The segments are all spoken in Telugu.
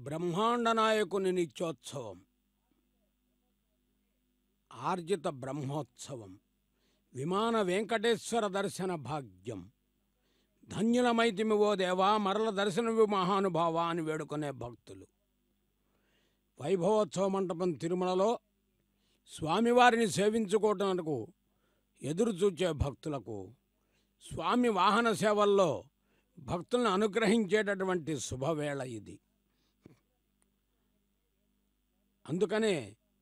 బ్రహ్మాండ నాయకుని నిత్యోత్సవం ఆర్జిత బ్రహ్మోత్సవం విమాన వెంకటేశ్వర దర్శన భాగ్యం ధన్యులమైతిమి ఓ దేవా మరల దర్శనవి మహానుభావ అని వేడుకునే భక్తులు వైభవోత్సవ మంటపం తిరుమలలో స్వామివారిని సేవించుకోవటానికి ఎదురు చూచే భక్తులకు స్వామి వాహన సేవల్లో భక్తులను అనుగ్రహించేటటువంటి శుభవేళ ఇది అందుకనే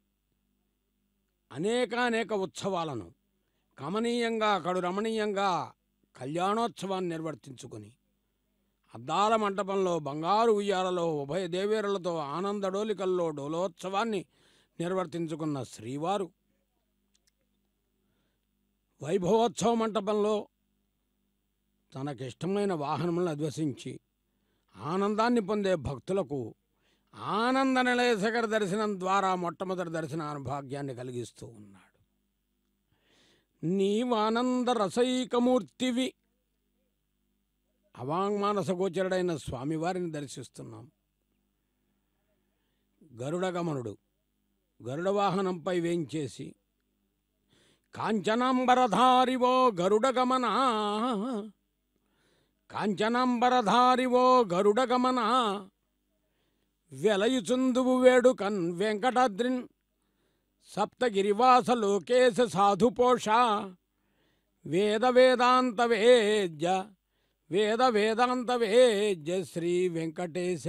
అనేకానేక ఉత్సవాలను కమనీయంగా కడు రమణీయంగా కళ్యాణోత్సవాన్ని నిర్వర్తించుకుని అద్దాల మంటపంలో బంగారు ఉయ్యాలలో ఉభయ దేవేరులతో ఆనందడోలికల్లో డోలోత్సవాన్ని నిర్వర్తించుకున్న శ్రీవారు వైభవోత్సవ మంటపంలో తనకిష్టమైన వాహనములను అధ్వసించి ఆనందాన్ని పొందే భక్తులకు ఆనంద నిలయ శిఖర దర్శనం ద్వారా మొట్టమొదటి దర్శన భాగ్యాన్ని కలిగిస్తూ ఉన్నాడు నీవానంద రసైకమూర్తివి అవాంగ్మానస గోచరుడైన స్వామివారిని దర్శిస్తున్నాం గరుడగమనుడు గరుడ వాహనంపై వేంచేసి కాంచనాంబరధారివో గరుడగమన కాంచనాంబరధారివో గరుడగమన వెలయుచుందువు వేడుకన్ వెంకటాద్రిన్ సప్తగిరివాస లోకేశ సాధుపోష వేద వేదాంత వేద్య వేద వేదాంత వేద్య శ్రీ వెంకటేశ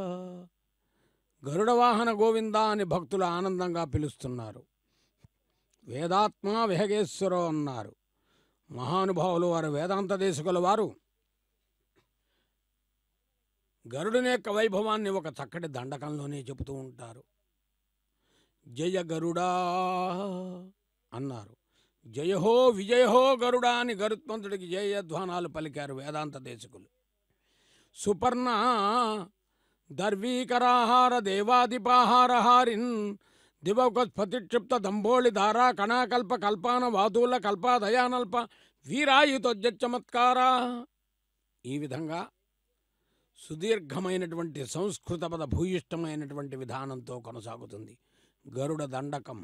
గరుడ వాహన గోవింద అని భక్తులు ఆనందంగా పిలుస్తున్నారు వేదాత్మ విహగేశ్వరం అన్నారు మహానుభావులు వారు వేదాంత దేశకుల వారు గరుడుని యొక్క వైభవాన్ని ఒక చక్కటి దండకంలోనే చెబుతూ ఉంటారు జయ గరుడా అన్నారు జయహో విజయహో గరుడా అని గరుత్మంతుడికి జయధ్వానాలు పలికారు వేదాంత దేశకులు సుపర్ణ దర్వీకరాహార దేవాదిపాహారహారిన్ దివౌకస్ఫతిక్షిప్త దంభోళి ధారా కణాకల్ప కల్పాన వాతుల కల్పాదయానల్ప వీరాయుతోజ్జ చమత్కారా ఈ విధంగా సుదీర్ఘమైనటువంటి సంస్కృత పద భూయిష్టమైనటువంటి విధానంతో కొనసాగుతుంది గరుడ దండకం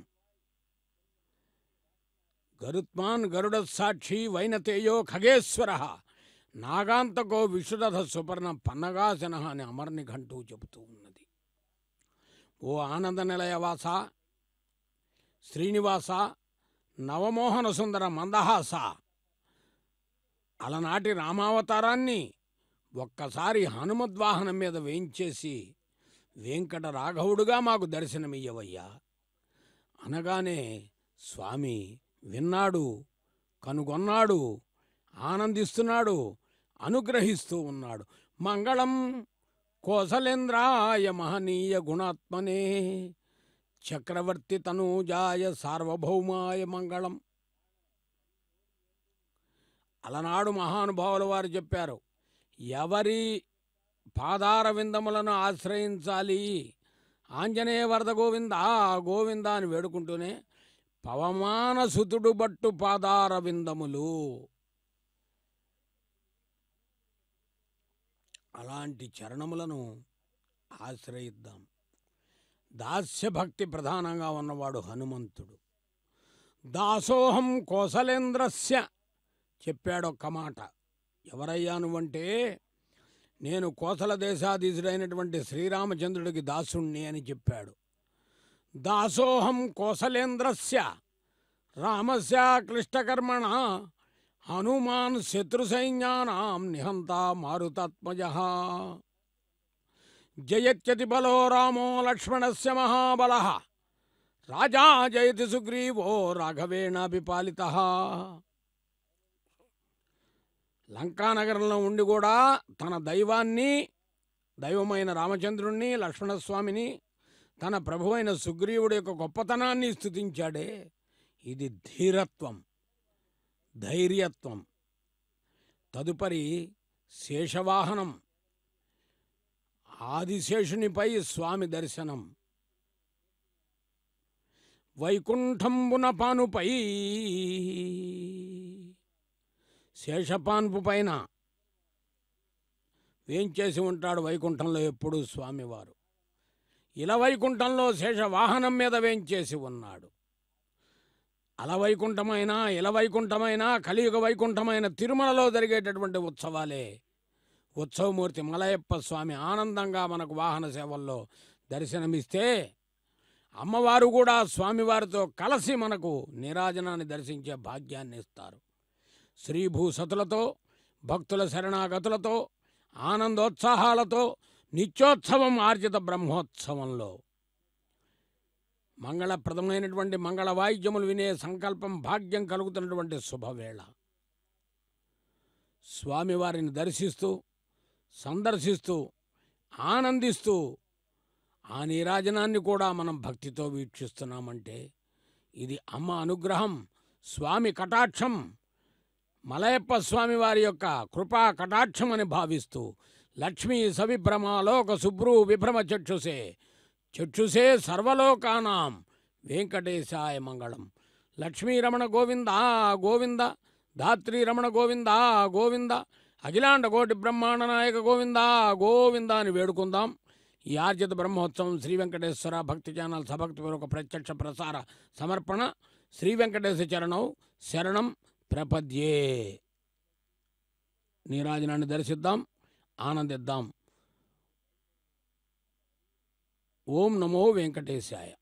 గరుత్మాన్ గరుడ సాక్షి వైనతేయో ఖగేశ్వర నాగాంతకో విశురథ సుపర్ణ పన్నగాసన అని అమర్ని ఘంటూ చెబుతూ ఉన్నది ఓ ఆనంద నిలయవాస శ్రీనివాస నవమోహన సుందర మందహాస అలనాటి రామావతారాన్ని ఒక్కసారి హనుమద్వాహనం మీద వేయించేసి వెంకట రాఘవుడుగా మాకు దర్శనమియ్యవయ్యా అనగానే స్వామి విన్నాడు కనుగొన్నాడు ఆనందిస్తున్నాడు అనుగ్రహిస్తూ ఉన్నాడు మంగళం కోసలేంద్రాయ మహనీయ గుణాత్మనే చక్రవర్తి తనూజాయ సార్వభౌమాయ మంగళం అలనాడు మహానుభావుల వారు చెప్పారు ఎవరి పాదార విందములను ఆశ్రయించాలి ఆంజనేయ వరద గోవింద గోవింద అని వేడుకుంటూనే పవమాన సుతుడు బట్టు పాదార విందములు అలాంటి చరణములను ఆశ్రయిద్దాం దాస్యభక్తి ప్రధానంగా ఉన్నవాడు హనుమంతుడు దాసోహం కోసలేంద్రస్య చెప్పాడొక్క మాట ఎవరయ్యా నువ్వంటే నేను కోసల దేశాధీశుడైనటువంటి శ్రీరామచంద్రుడికి దాసుణ్ణి అని చెప్పాడు దాసోహం కోసలేంద్రస్య రామస్య క్లిష్టకర్మణ హనుమాన్ శత్రు సైన్యానాం నిహంత మారుతాత్మజ జయత్యతి బలో రామో లక్ష్మణస్య మహాబల రాజా జయతి సుగ్రీవో రాఘవేణాభిపాలిత లంకానగరంలో ఉండి కూడా తన దైవాన్ని దైవమైన రామచంద్రుణ్ణి లక్ష్మణస్వామిని తన ప్రభువైన సుగ్రీవుడి యొక్క గొప్పతనాన్ని స్థుతించాడే ఇది ధీరత్వం ధైర్యత్వం తదుపరి శేషవాహనం ఆదిశేషునిపై స్వామి దర్శనం వైకుంఠంబున పానుపై శేషపాన్పు పైన వేంచేసి ఉంటాడు వైకుంఠంలో ఎప్పుడూ స్వామివారు ఇలవైకుంఠంలో శేష వాహనం మీద వేంచేసి ఉన్నాడు అలవైకుంఠమైన ఇలవైకుంఠమైన కలియుగ వైకుంఠమైన తిరుమలలో జరిగేటటువంటి ఉత్సవాలే ఉత్సవమూర్తి మలయప్ప స్వామి ఆనందంగా మనకు వాహన సేవల్లో దర్శనమిస్తే అమ్మవారు కూడా స్వామివారితో కలిసి మనకు నీరాజనాన్ని దర్శించే భాగ్యాన్ని ఇస్తారు శ్రీభూసతులతో భక్తుల శరణాగతులతో ఆనందోత్సాహాలతో నిత్యోత్సవం ఆర్జిత బ్రహ్మోత్సవంలో మంగళప్రదమైనటువంటి మంగళ వాయిద్యములు వినే సంకల్పం భాగ్యం కలుగుతున్నటువంటి శుభవేళ స్వామివారిని దర్శిస్తూ సందర్శిస్తూ ఆనందిస్తూ ఆ నీరాజనాన్ని కూడా మనం భక్తితో వీక్షిస్తున్నామంటే ఇది అమ్మ అనుగ్రహం స్వామి కటాక్షం మలయప్ప స్వామి వారి యొక్క కృపా కటాక్షం అని భావిస్తూ లక్ష్మీ సవిభ్రమాలోక శుభ్రు విభ్రమ చక్షుసే చక్షుసే సర్వలోకానాం వెంకటేశాయ మంగళం లక్ష్మీరమణ గోవింద గోవింద ధాత్రి రమణ గోవింద గోవింద అఖిలాండ కోటి బ్రహ్మాండ నాయక గోవింద గోవింద అని వేడుకుందాం ఈ ఆర్జిత బ్రహ్మోత్సవం శ్రీ వెంకటేశ్వర భక్తి ఛానల్ సభక్తిపూర్వక ప్రత్యక్ష ప్రసార సమర్పణ శ్రీ వెంకటేశ్వర చరణం శరణం ప్రపద్యే నీరాజనాన్ని దర్శిద్దాం ఆనందిద్దాం ఓం నమో వెంకటేశాయ